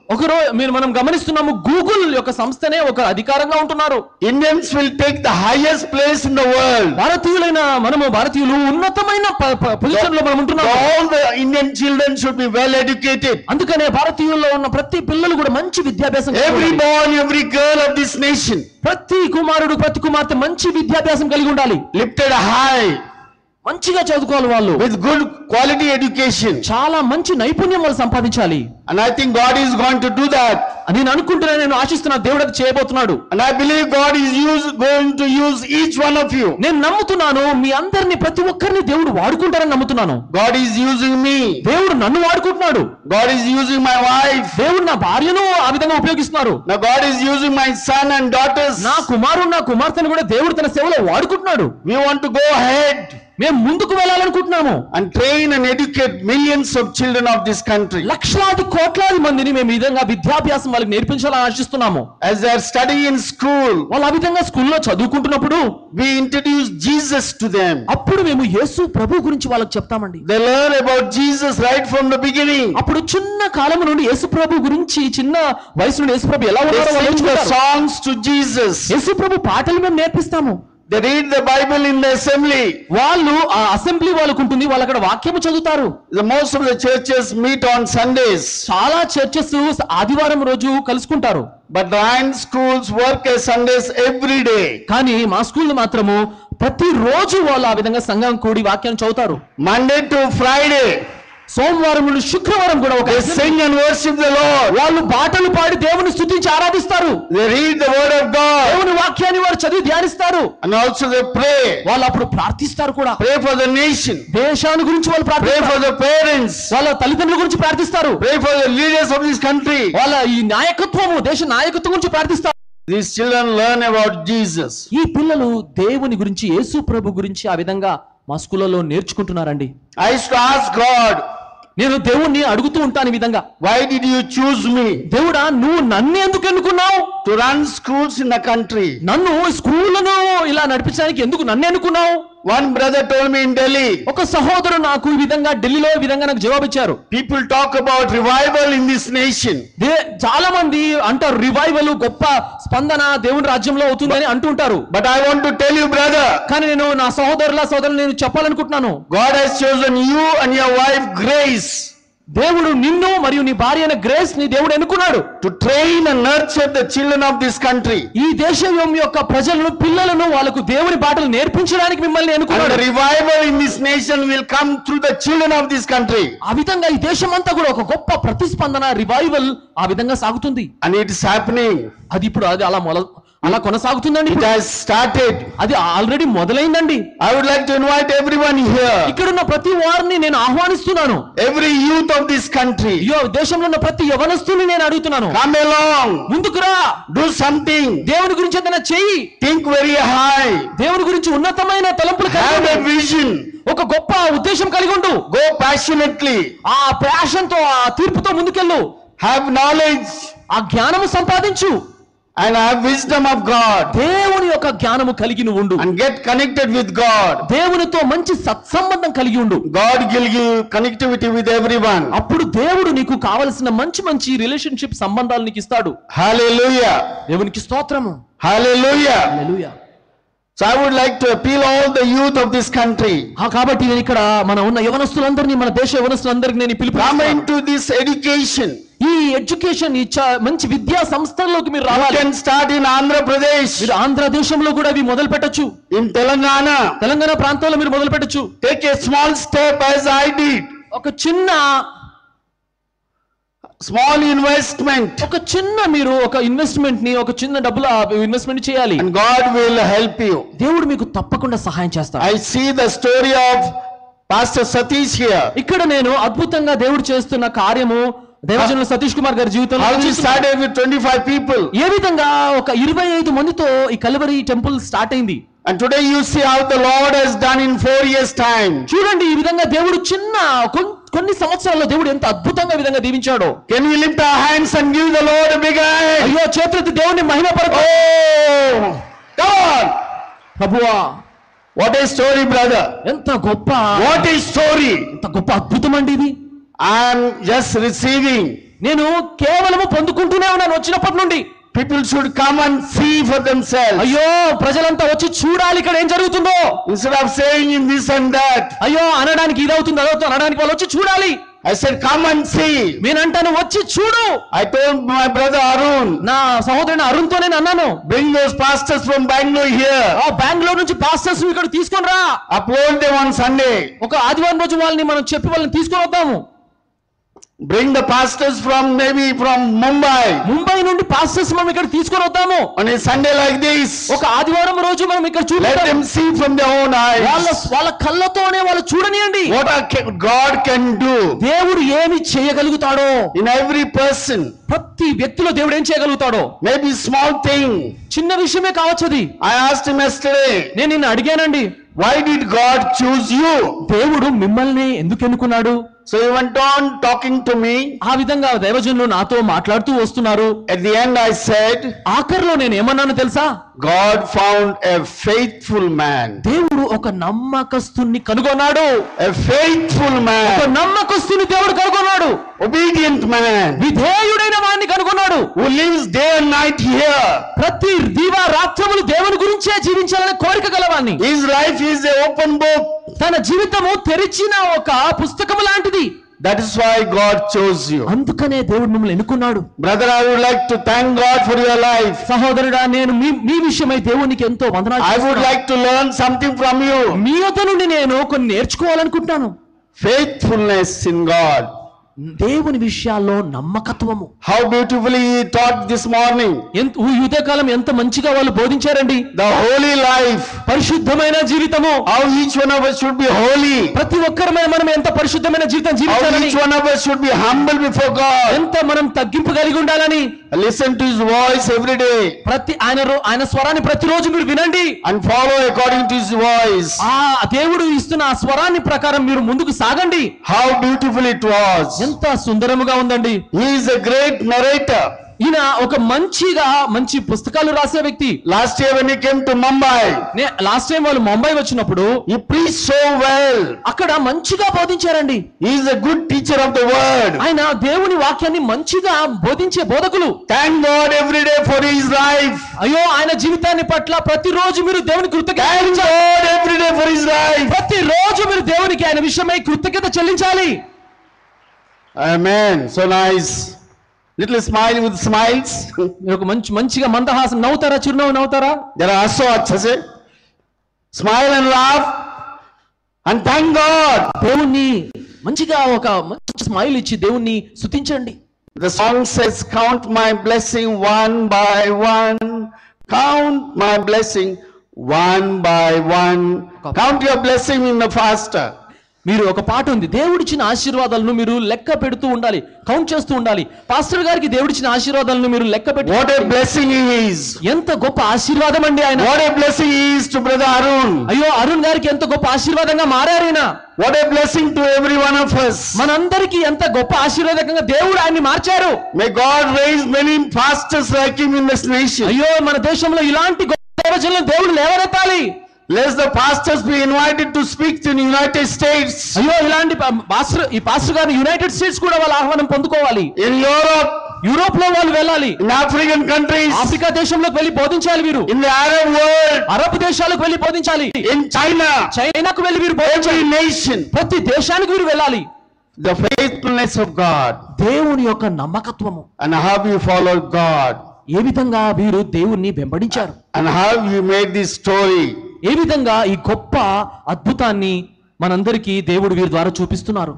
Speaker 3: ఒకరోజు మీరు మనం గమనిస్తున్నాము గూగుల్ యొక్క సంస్థనే ఒక అధికారంగా ఉంటున్నారు
Speaker 2: Indians will take the highest place in the world.
Speaker 3: భారతీయులైన మనము భారతీయులు ఉన్నతమైన పొజిషన్ లో మనం ఉంటున్నాము
Speaker 2: All the Indian children should be well educated.
Speaker 3: అందుకనే భారతీయుల్లో ఉన్న ప్రతి పిల్లలు కూడా మంచి విద్యాభ్యాసం కలిగి
Speaker 2: Every
Speaker 3: ఉండాలి.
Speaker 2: boy, every girl of this nation
Speaker 3: ప్రతి కుమారుడు ప్రతి కుమార్తె మంచి విద్యాభ్యాసం కలిగి ఉండాలి
Speaker 2: lifted high
Speaker 3: మంచిగా చదువుకోవాలి వాళ్ళు
Speaker 2: with good quality education.
Speaker 3: చాలా మంచి నైపుణ్యం వాళ్ళు సంపాదించాలి
Speaker 2: And I think God is going to do that.
Speaker 3: నేను అనుకుంటున్నా నేను ఆశిస్తున్నా దేవుడు అది చేయబోతున్నాడు
Speaker 2: And I believe God is use, going to use each one of you.
Speaker 3: నేను నమ్ముతున్నాను మీ అందరిని ప్రతి ఒక్కరిని దేవుడు వాడుకుంటారని నమ్ముతున్నాను
Speaker 2: God is using me.
Speaker 3: దేవుడు నన్ను వాడుకుంటున్నాడు
Speaker 2: God is using my wife.
Speaker 3: దేవుడు నా భార్యను ఆ విధంగా ఉపయోగిస్తున్నారు
Speaker 2: Now God is using my son and daughters.
Speaker 3: నా కుమారుడు నా కుమార్తెను కూడా దేవుడు తన సేవలో వాడుకుంటున్నాడు
Speaker 2: We want to go ahead
Speaker 3: మేము ముందుకు వెళ్ళాలనుకుంటున్నాము
Speaker 2: and train and educate millions of children of this country.
Speaker 3: లక్షలాది కోట్లాది మందిని మేము ఈ విధంగా విద్యాభ్యాసం వాళ్ళకి నేర్పించాలని ఆశిస్తున్నాము
Speaker 2: As they are studying in school,
Speaker 3: వాళ్ళు ఆ విధంగా స్కూల్లో చదువుకుంటున్నప్పుడు
Speaker 2: we introduce Jesus to them.
Speaker 3: అప్పుడు మేము యేసు ప్రభు గురించి వాళ్ళకి చెప్తామండి
Speaker 2: They learn about Jesus right from the beginning.
Speaker 3: అప్పుడు చిన్న కాలం నుండి యేసు ప్రభు గురించి చిన్న వయసు నుండి యేసు ప్రభు ఎలా
Speaker 2: They
Speaker 3: ఉన్నారో వాళ్ళు
Speaker 2: sing the
Speaker 3: నేర్చుకుంటారు.
Speaker 2: songs to Jesus.
Speaker 3: యేసు ప్రభు పాటలు మేము నేర్పిస్తాము
Speaker 2: They read the Bible in the assembly.
Speaker 3: వాళ్ళు ఆ అసెంబ్లీ వాళ్ళకు ఉంటుంది వాళ్ళు అక్కడ వాక్యము చదువుతారు
Speaker 2: The most of the churches meet on Sundays,
Speaker 3: చాలా చర్చెస్ ఆదివారం రోజు కలుసుకుంటారు
Speaker 2: but the Lion schools work as Sundays every day.
Speaker 3: కానీ మా స్కూల్ మాత్రము ప్రతి రోజు వాళ్ళు ఆ విధంగా సంఘం కూడి వాక్యాన్ని చదువుతారు
Speaker 2: Monday to Friday,
Speaker 3: సోమవారం నుండి శుక్రవారం కూడా ఒక
Speaker 2: they sing and worship the Lord.
Speaker 3: వాళ్ళు పాటలు పాడి దేవుని స్తుతించి ఆరాధిస్తారు
Speaker 2: They read the Word of God
Speaker 3: దేవుని వాక్యాన్ని వారు చదివి ధ్యానిస్తారు
Speaker 2: and also they pray.
Speaker 3: వాళ్ళు అప్పుడు ప్రార్థిస్తారు కూడా
Speaker 2: Pray for the nation.
Speaker 3: దేశాన్ని గురించి వాళ్ళు
Speaker 2: Pray
Speaker 3: ప్రార్థిస్తారు
Speaker 2: for the parents.
Speaker 3: వాళ్ళ తల్లిదండ్రుల గురించి ప్రార్థిస్తారు
Speaker 2: Pray for the leaders of this country.
Speaker 3: వాళ్ళ ఈ నాయకత్వము దేశ నాయకత్వం గురించి ప్రార్థిస్తారు
Speaker 2: These children learn about Jesus.
Speaker 3: ఈ పిల్లలు దేవుని గురించి యేసు ప్రభు గురించి ఆ విధంగా మా స్కూళ్ళలో నేర్చుకుంటున్నారండి
Speaker 2: I used to ask God,
Speaker 3: నేను దేవుణ్ణి అడుగుతూ ఉంటాను ఈ విధంగా
Speaker 2: why did you choose me
Speaker 3: దేవుడా నువ్వు నన్ను ఎందుకు ఎన్నుకున్నావు
Speaker 2: to run schools in the country?
Speaker 3: నన్ను స్కూళ్ళను ఇలా నడిపించడానికి ఎందుకు నన్ను ఎన్నుకున్నావు
Speaker 2: One brother told me in Delhi,
Speaker 3: ఒక సహోదరు నాకు ఈ విధంగా ఢిల్లీలో ఈ విధంగా నాకు జవాబిచ్చారు
Speaker 2: people talk about revival in this nation.
Speaker 3: They చాలా మంది అంటారు రివైవల్ గొప్ప స్పందన దేవుని రాజ్యంలో అవుతుందని అంటుంటారు
Speaker 2: But I want to tell you, brother,
Speaker 3: కానీ నేను నా సహోదరుల సోదరులు నేను చెప్పాలనుకుంటున్నాను
Speaker 2: God has chosen you and your wife Grace
Speaker 3: దేవుడు నిన్ను మరియు నీ భార్య అయిన గ్రేస్ ని దేవుడు ఎన్నుకున్నాడు
Speaker 2: to train and nurture the children of this country.
Speaker 3: ఈ దేశం యొక్క ప్రజలను పిల్లలను వాళ్ళకు దేవుని బాటలు నేర్పించడానికి మిమ్మల్ని
Speaker 2: And
Speaker 3: ఎన్నుకున్నాడు
Speaker 2: the revival in this nation will come through the children of this country.
Speaker 3: ఆ విధంగా ఈ దేశం అంతా కూడా ఒక గొప్ప ప్రతిస్పందన రివైవల్ ఆ విధంగా సాగుతుంది
Speaker 2: And it is happening.
Speaker 3: అది ఇప్పుడు అది అలా మొల అలా కొనసాగుతుందండి
Speaker 2: It
Speaker 3: ఇప్పుడు.
Speaker 2: has started.
Speaker 3: అది ఆల్రెడీ మొదలైందండి
Speaker 2: I would like to invite everyone here,
Speaker 3: ఇక్కడున్న ప్రతి వారిని నేను ఆహ్వానిస్తున్నాను
Speaker 2: every youth of this country,
Speaker 3: అయ్యో దేశంలో ఉన్న ప్రతి యవనస్తుని నేను అడుగుతున్నాను
Speaker 2: come along,
Speaker 3: ముందుకురా
Speaker 2: do something,
Speaker 3: దేవుని గురించి ఏదైనా చెయ్యి
Speaker 2: think very high,
Speaker 3: దేవుని గురించి ఉన్నతమైన తలంపులు కలిగి
Speaker 2: have a
Speaker 3: ఉండు.
Speaker 2: vision,
Speaker 3: ఒక గొప్ప ఉద్దేశం కలిగి ఉండు
Speaker 2: go passionately,
Speaker 3: ఆ ప్యాషన్ తో ఆ తీర్పుతో ముందుకెళ్ళు
Speaker 2: have knowledge,
Speaker 3: ఆ జ్ఞానము సంపాదించు
Speaker 2: and have wisdom of God,
Speaker 3: దేవుని యొక్క జ్ఞానము కలిగి నువ్వు ఉండు
Speaker 2: and get connected with God.
Speaker 3: దేవునితో మంచి సత్సంబంధం కలిగి ఉండు
Speaker 2: God will give connectivity with everyone.
Speaker 3: అప్పుడు దేవుడు నీకు కావలసిన మంచి మంచి రిలేషన్షిప్ సంబంధాలు నీకు ఇస్తాడు
Speaker 2: Hallelujah.
Speaker 3: దేవునికి స్తోత్రము
Speaker 2: Hallelujah.
Speaker 3: Hallelujah.
Speaker 2: So I would like to appeal all the youth of this country.
Speaker 3: ఆ కాబట్టి నేను ఇక్కడ మన ఉన్న యవనస్తులందరినీ మన దేశ యవనస్తులందరికీ నేను పిలుపు
Speaker 2: Come into this education.
Speaker 3: ఈ ఎడ్యుకేషన్ ఈ చ- మంచి విద్యా సంస్థల్లోకి మీరు
Speaker 2: You
Speaker 3: రావాలి
Speaker 2: can start in Andhra Pradesh,
Speaker 3: మీరు ఆంధ్ర దేశంలో కూడా ఇవి మొదలు పెట్టొచ్చు
Speaker 2: in Telangana.
Speaker 3: తెలంగాణ ప్రాంతంలో మీరు మొదలు పెట్టొచ్చు
Speaker 2: Take a small step as I did.
Speaker 3: ఒక చిన్న
Speaker 2: Small investment.
Speaker 3: ఒక చిన్న మీరు ఒక ఇన్వెస్ట్మెంట్ ని ఒక చిన్న డబ్బులు ఇన్వెస్ట్మెంట్ చేయాలి
Speaker 2: And God will help you.
Speaker 3: దేవుడు మీకు తప్పకుండా సహాయం చేస్తాడు
Speaker 2: I see the story of Pastor Satish here.
Speaker 3: ఇక్కడ నేను అద్భుతంగా దేవుడు చేస్తున్న కార్యము దేవజనుల సతీష్ కుమార్ గారి జీవితంలో
Speaker 2: How he
Speaker 3: చూస్తున్నాను.
Speaker 2: started with 25 people.
Speaker 3: ఏ విధంగా ఒక ఇరవై ఐదు మందితో ఈ కలవరి టెంపుల్ స్టార్ట్ అయింది
Speaker 2: And today you see how the Lord has done in four years' time.
Speaker 3: చూడండి ఈ విధంగా దేవుడు చిన్న కొన్- కొన్ని సంవత్సరాల్లో దేవుడు ఎంత అద్భుతంగా ఈ విధంగా దీవించాడో
Speaker 2: Can we lift our hands and give the Lord a big hand?
Speaker 3: అయ్యో చేతులెత్తి దేవుని మహిమ
Speaker 2: Oh, come on.
Speaker 3: ప్రభువా
Speaker 2: What a story, brother.
Speaker 3: ఎంత గొప్ప
Speaker 2: What a story.
Speaker 3: ఎంత గొప్ప అద్భుతం అండి ఇది
Speaker 2: I am just receiving
Speaker 3: నేను కేవలము పొందుకుంటూనే ఉన్నాను వచ్చినప్పటి నుండి
Speaker 2: People should come and see for themselves.
Speaker 3: అయ్యో ప్రజలంతా వచ్చి చూడాలి ఇక్కడ ఏం జరుగుతుందో
Speaker 2: Instead of saying in this and that,
Speaker 3: అయ్యో అనడానికి ఇది అవుతుంది అదవుతుంది అనడానికి వాళ్ళు వచ్చి చూడాలి
Speaker 2: I said, come and see.
Speaker 3: నేనంటాను వచ్చి చూడు
Speaker 2: I told my brother Arun,
Speaker 3: నా సహోదరుని అరుణ్తో నేను అన్నాను
Speaker 2: bring those pastors from Bangalore here.
Speaker 3: ఆ బెంగళూరు నుంచి పాస్టర్స్ ఇక్కడ తీసుకొని రా
Speaker 2: Upload them on Sunday.
Speaker 3: ఒక ఆదివారం రోజు వాళ్ళని మనం చెప్పి వాళ్ళని తీసుకొని వద్దాము
Speaker 2: Bring the pastors from maybe from Mumbai.
Speaker 3: Mumbai నుండి పాస్టర్స్ మనం ఇక్కడ తీసుకొని వద్దాము
Speaker 2: On a Sunday like this,
Speaker 3: ఒక ఆదివారం రోజు మనం ఇక్కడ
Speaker 2: let
Speaker 3: చూద్దాం
Speaker 2: them see from their own
Speaker 3: వాళ్ళ
Speaker 2: eyes
Speaker 3: వాళ్ళ కళ్ళతోనే వాళ్ళు చూడనియండి
Speaker 2: what our ca- God can do
Speaker 3: దేవుడు ఏమి చేయగలుగుతాడో
Speaker 2: in every person.
Speaker 3: ప్రతి వ్యక్తిలో దేవుడు ఏం చేయగలుగుతాడో
Speaker 2: Maybe small thing.
Speaker 3: చిన్న విషయమే కావచ్చు అది
Speaker 2: I asked him yesterday,
Speaker 3: నేను నిన్ను అడిగానండి
Speaker 2: why did God choose you?
Speaker 3: దేవుడు మిమ్మల్ని ఎందుకు ఎన్నుకున్నాడు
Speaker 2: So he went on talking to me.
Speaker 3: ఆ విధంగా దైవజనులు నాతో మాట్లాడుతూ వస్తున్నారు
Speaker 2: At the end, I said,
Speaker 3: ఆఖరిలో నేను ఏమన్నాను తెలుసా
Speaker 2: God found a faithful man.
Speaker 3: దేవుడు ఒక నమ్మకస్తుని కనుగొన్నాడు
Speaker 2: A faithful
Speaker 3: ఒక
Speaker 2: man.
Speaker 3: నమ్మకస్తుని దేవుడు కనుగొన్నాడు
Speaker 2: Obedient man.
Speaker 3: విధేయుడైన వాడిని కనుగొన్నాడు
Speaker 2: Who lives day and night here.
Speaker 3: ప్రతి దీవా రాత్రములు దేవుని గురించే జీవించాలనే కోరిక గలవాణ్ణి
Speaker 2: His life is an open book.
Speaker 3: తన జీవితము తెరిచిన ఒక పుస్తకం లాంటిది
Speaker 2: That is why God chose you.
Speaker 3: అందుకనే దేవుడు మిమ్మల్ని ఎన్నుకున్నాడు
Speaker 2: Brother, I would like to thank God for your life.
Speaker 3: సహోదరుడా నేను మీ మీ విషయమై దేవునికి ఎంతో వందనాలు
Speaker 2: I would
Speaker 3: చేస్తున్నాను.
Speaker 2: like to learn something from you.
Speaker 3: మీ యొద్ద నుండి నేను కొన్ని నేర్చుకోవాలనుకుంటున్నాను
Speaker 2: Faithfulness in God.
Speaker 3: దేవుని విషయాల్లో నమ్మకత్వము
Speaker 2: How beautifully he taught this morning.
Speaker 3: ఎంత ఈ ఉదయకాలం ఎంత మంచిగా వాళ్ళు బోధించారండి
Speaker 2: The holy life.
Speaker 3: పరిశుద్ధమైన జీవితము
Speaker 2: How each one of us should be holy.
Speaker 3: ప్రతి ఒక్కరమైన మనం ఎంత పరిశుద్ధమైన జీవితం
Speaker 2: How
Speaker 3: జీవించాలని
Speaker 2: each one of us should be humble before God.
Speaker 3: ఎంత మనం తగ్గింపు కలిగి ఉండాలని
Speaker 2: Listen to his voice every day
Speaker 3: ప్రతి ఆయన రో- ఆయన స్వరాన్ని ప్రతిరోజు మీరు వినండి
Speaker 2: and follow according to his voice.
Speaker 3: ఆ దేవుడు ఇస్తున్న ఆ స్వరాన్ని ప్రకారం మీరు ముందుకు సాగండి
Speaker 2: How beautiful it was.
Speaker 3: ఎంత సుందరముగా ఉందండి
Speaker 2: He is a great narrator.
Speaker 3: ఈయన ఒక మంచిగా మంచి పుస్తకాలు రాసే వ్యక్తి
Speaker 2: Last year when he came to Mumbai,
Speaker 3: last time వాళ్ళు ముంబై వచ్చినప్పుడు
Speaker 2: he preached so well.
Speaker 3: అక్కడ మంచిగా బోధించారండి
Speaker 2: He is a good teacher of the word.
Speaker 3: ఆయన దేవుని వాక్యాన్ని మంచిగా బోధించే బోధకులు
Speaker 2: Thank God every day for his life.
Speaker 3: అయ్యో ఆయన జీవితాన్ని పట్ల ప్రతిరోజు మీరు దేవుని కృతజ్ఞత
Speaker 2: Thank God every day for his life.
Speaker 3: ప్రతిరోజు మీరు దేవునికి ఆయన విషయమై కృతజ్ఞత చెల్లించాలి
Speaker 2: Amen. So nice. Little smile with smiles.
Speaker 3: మీరు ఒక మంచి మంచిగా మందహాసం నవ్వుతారా చిరునవ్వు నవ్వుతారా
Speaker 2: जरा हंसो अच्छे से smile and laugh and thank God
Speaker 3: దేవుణ్ణి మంచిగా ఒక మంచి స్మైల్ ఇచ్చి దేవుణ్ణి స్తుతించండి
Speaker 2: the song says count my blessing one by one count my blessing one by one count your blessing in the pastor
Speaker 3: మీరు ఒక పాట ఉంది దేవుడిచ్చిన ఆశీర్వాదాలను మీరు లెక్క పెడుతూ ఉండాలి కౌంట్ చేస్తూ ఉండాలి పాస్టర్ గారికి దేవుడిచ్చిన ఆశీర్వాదాలను మీరు లెక్క పెట్టి
Speaker 2: వాట్ ఏ బ్లెస్సింగ్ ఈస్
Speaker 3: ఎంత గొప్ప ఆశీర్వాదం అండి ఆయన
Speaker 2: what a blessing is to brother Arun
Speaker 3: అయ్యో అరుణ్ గారికి ఎంత గొప్ప ఆశీర్వాదంగా మారారు ఆయన
Speaker 2: what a blessing to every one of us
Speaker 3: మనందరికీ ఎంత గొప్ప ఆశీర్వాదకంగా దేవుడు ఆయన్ని మార్చారు
Speaker 2: may God raise many pastors like him in this nation
Speaker 3: అయ్యో మన దేశంలో ఇలాంటి గొప్ప దైవజనులను దేవుడు లేవనెత్తాలి
Speaker 2: let's the pastors be invited to speak in United States
Speaker 3: అయ్యో ఇలాంటి పా- పాస్టర్ ఈ పాస్టర్ గారిని యునైటెడ్ స్టేట్స్ కూడా వాళ్ళ ఆహ్వానం పొందుకోవాలి
Speaker 2: ఇన్ యూరోప్
Speaker 3: యూరోప్ లో వాళ్ళు వెళ్ళాలి
Speaker 2: in African countries,
Speaker 3: ఆఫ్రికా దేశంలోకి వెళ్ళి బోధించాలి వీరు
Speaker 2: in the Arab world,
Speaker 3: Arab దేశాలకు వెళ్ళి బోధించాలి
Speaker 2: in China,
Speaker 3: చైనాకు వెళ్ళి వీరు బోధించాలి
Speaker 2: every nation,
Speaker 3: ప్రతి దేశానికి వీరు వెళ్ళాలి
Speaker 2: the faithfulness of God
Speaker 3: దేవుని యొక్క నమ్మకత్వము
Speaker 2: and how you followed God
Speaker 3: ఏ విధంగా వీరు దేవుణ్ణి వెంబడించారు
Speaker 2: and how you made this story.
Speaker 3: ఏ విధంగా ఈ గొప్ప అద్భుతాన్ని మనందరికీ దేవుడు వీరి ద్వారా చూపిస్తున్నారు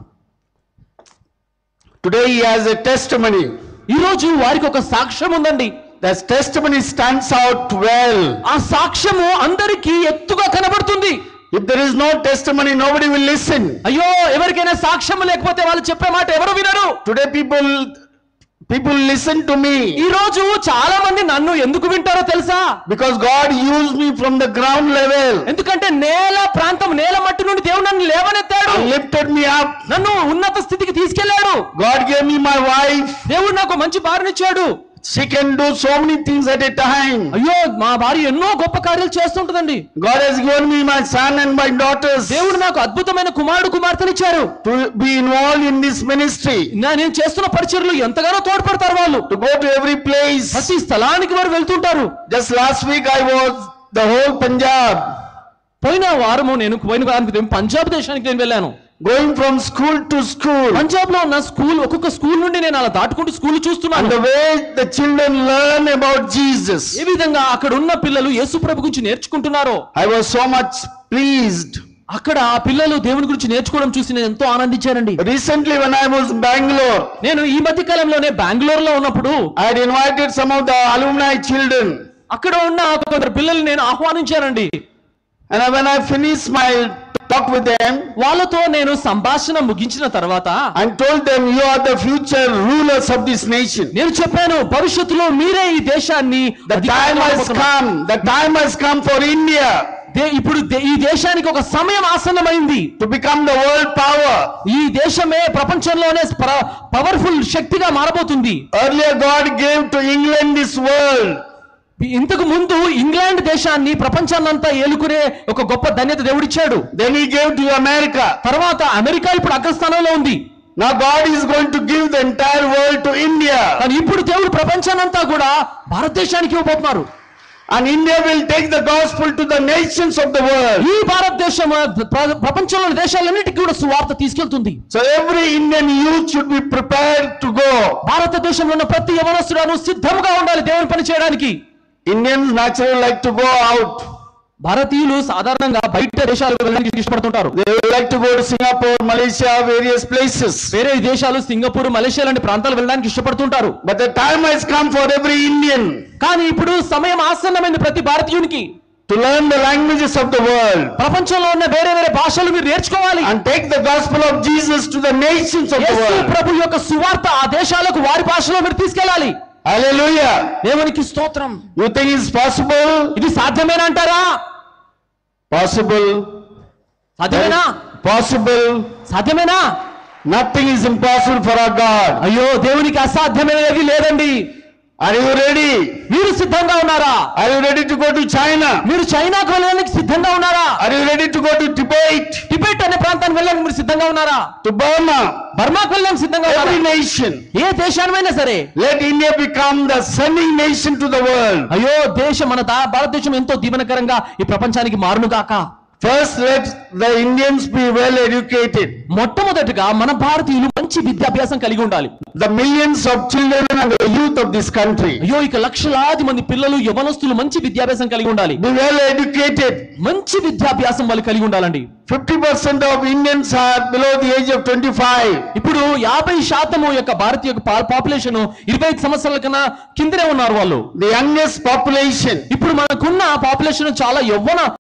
Speaker 2: Today he has a testimony.
Speaker 3: ఈ రోజు వారికి ఒక సాక్ష్యం ఉందండి
Speaker 2: That testimony stands out well.
Speaker 3: ఆ సాక్ష్యము అందరికీ ఎత్తుగా కనబడుతుంది
Speaker 2: If there is no testimony, nobody will listen.
Speaker 3: అయ్యో ఎవరికైనా సాక్ష్యం లేకపోతే వాళ్ళు చెప్పే మాట ఎవరు వినరు
Speaker 2: Today people people listen to me
Speaker 3: ఈ రోజు చాలా మంది నన్ను ఎందుకు వింటారో తెలుసా
Speaker 2: because God used me from the ground level
Speaker 3: ఎందుకంటే నేల ప్రాంతం నేల మట్టి నుండి దేవుడు నన్ను లేవనెత్తాడు
Speaker 2: and lifted me up.
Speaker 3: నన్ను ఉన్నత స్థితికి తీసుకెళ్లాడు
Speaker 2: God gave me my wife.
Speaker 3: దేవుడు నాకు మంచి భార్యనిచ్చాడు
Speaker 2: She can do so many things at a time.
Speaker 3: అయ్యో మా భార్య ఎన్నో గొప్ప కార్యాలు చేస్తుంటదండి
Speaker 2: God has given me my son and my daughters
Speaker 3: దేవుడు నాకు అద్భుతమైన కుమారుడు కుమార్తెనిచ్చారు
Speaker 2: to be involved in this ministry,
Speaker 3: నా నేను చేస్తున్న పరిచయలు ఎంతగానో తోడ్పడతారు వాళ్ళు
Speaker 2: to go to every place.
Speaker 3: ప్రతి స్థలానికి వారు వెళ్తుంటారు
Speaker 2: Just last week I was the whole Punjab,
Speaker 3: పోయిన వారము నేను పోయిన వారానికి నేను పంజాబ్ దేశానికి నేను వెళ్ళాను
Speaker 2: going from school to school.
Speaker 3: Punjab లో ఉన్న స్కూల్ ఒక్కొక్క స్కూల్ నుండి నేను అలా దాటుకుంటూ స్కూల్
Speaker 2: And
Speaker 3: చూస్తున్నాను
Speaker 2: the way the children learn about Jesus,
Speaker 3: ఏ విధంగా అక్కడ ఉన్న పిల్లలు యేసు ప్రభు గురించి నేర్చుకుంటున్నారో
Speaker 2: I was so much pleased.
Speaker 3: అక్కడ ఆ పిల్లలు దేవుని గురించి నేర్చుకోవడం చూసి నేను ఎంతో ఆనందించానండి
Speaker 2: Recently, when I was in Bangalore,
Speaker 3: నేను ఈ మధ్య కాలంలోనే బెంగళూరు లో ఉన్నప్పుడు
Speaker 2: I had invited some of the alumni children.
Speaker 3: అక్కడ ఉన్న కొందరు పిల్లల్ని నేను ఆహ్వానించానండి
Speaker 2: And when I finished my talk with them,
Speaker 3: వాళ్ళతో నేను సంభాషణ ముగించిన తర్వాత
Speaker 2: and told them, You are the future rulers of this nation.
Speaker 3: నేను చెప్పాను భవిష్యత్తులో మీరే ఈ దేశాన్ని
Speaker 2: The time has
Speaker 3: అధికారంలో
Speaker 2: come. The time has come for India
Speaker 3: దే- ఇప్పుడు దే- ఈ దేశానికి ఒక సమయం ఆసన్నమైంది
Speaker 2: to become the world power.
Speaker 3: ఈ దేశమే ప్రపంచంలోనే పవర్ఫుల్ శక్తిగా మారబోతుంది
Speaker 2: Earlier, God gave to England this world.
Speaker 3: ఇంతకు ముందు ఇంగ్లాండ్ దేశాన్ని ప్రపంచాన్నంతా ఏలుకునే ఒక గొప్ప ధన్యత దేవుడిచ్చాడు
Speaker 2: Then He gave to America.
Speaker 3: తర్వాత అమెరికా ఇప్పుడు అగ్రస్థానంలో ఉంది
Speaker 2: Now, God is going to give the entire world to India.
Speaker 3: కానీ ఇప్పుడు దేవుడు ప్రపంచానంతా కూడా భారతదేశానికి ఇవ్వబోతున్నారు
Speaker 2: And India will take the gospel to the nations of the world.
Speaker 3: ఈ భారతదేశం ప్ర- ప్రపంచంలోని దేశాలన్నిటికీ కూడా సువార్త తీసుకెళ్తుంది
Speaker 2: So, every Indian youth should be prepared to go.
Speaker 3: భారతదేశంలో ఉన్న ప్రతి యవనస్తులను సిద్ధంగా ఉండాలి దేవుని పని చేయడానికి
Speaker 2: Indians naturally like to go out.
Speaker 3: భారతీయులు సాధారణంగా బయట దేశాలకు వెళ్ళడానికి ఇష్టపడుతుంటారు
Speaker 2: They would like to go to Singapore, Malaysia, various places.
Speaker 3: వేరే దేశాలు సింగపూర్ మలేషియా లాంటి ప్రాంతాలు వెళ్ళడానికి ఇష్టపడుతుంటారు
Speaker 2: But the time has come for every Indian
Speaker 3: కానీ ఇప్పుడు సమయం ఆసన్నమైంది ప్రతి భారతీయునికి
Speaker 2: to learn the languages of the world
Speaker 3: ప్రపంచంలో ఉన్న వేరే వేరే భాషలు మీరు నేర్చుకోవాలి
Speaker 2: and take the gospel of Jesus to the nations of the
Speaker 3: Yesu
Speaker 2: world.
Speaker 3: ప్రభు యొక్క సువార్త ఆ దేశాలకు వారి భాషలో మీరు తీసుకెళ్ళాలి
Speaker 2: Hallelujah.
Speaker 3: దేవునికి స్తోత్రం
Speaker 2: You think it's possible?
Speaker 3: ఇది సాధ్యమేనా అంటారా
Speaker 2: Possible.
Speaker 3: సాధ్యమేనా
Speaker 2: Possible.
Speaker 3: సాధ్యమేనా
Speaker 2: Nothing is impossible for our God.
Speaker 3: అయ్యో దేవునికి అసాధ్యమైనది లేదండి
Speaker 2: Are you ready?
Speaker 3: మీరు సిద్ధంగా ఉన్నారా
Speaker 2: Are you ready to go to China?
Speaker 3: మీరు చైనాకు వెళ్ళడానికి సిద్ధంగా ఉన్నారా
Speaker 2: Are you ready to go to Tibet?
Speaker 3: Tibet అనే ప్రాంతానికి వెళ్ళడానికి మీరు సిద్ధంగా ఉన్నారా
Speaker 2: To Burma?
Speaker 3: బర్మాకు వెళ్ళడానికి సిద్ధంగా ఉన్నారా
Speaker 2: Every nation.
Speaker 3: ఏ దేశానిమైనా సరే
Speaker 2: Let India become the sending nation to the world.
Speaker 3: అయ్యో దేశం మన దా- భారతదేశం ఎంతో దీవెనకరంగా ఈ ప్రపంచానికి మారును కాక
Speaker 2: First, let the Indians be well educated.
Speaker 3: మొట్టమొదటిగా మన భారతీయులు మంచి విద్యాభ్యాసం కలిగి ఉండాలి
Speaker 2: The millions of children and the youth of this country.
Speaker 3: అయ్యో ఇక లక్షలాది మంది పిల్లలు యవనస్తులు మంచి విద్యాభ్యాసం కలిగి ఉండాలి
Speaker 2: Be well educated.
Speaker 3: మంచి విద్యాభ్యాసం వాళ్ళు కలిగి ఉండాలండి
Speaker 2: 50% of Indians are below the age of 25.
Speaker 3: ఇప్పుడు యాభై శాతము యొక్క భారతీయ పాపులేషన్ ఇరవై ఐదు సంవత్సరాల కన్నా కిందనే ఉన్నారు వాళ్ళు
Speaker 2: The youngest population.
Speaker 3: ఇప్పుడు మనకున్న పాపులేషన్ చాలా యవ్వన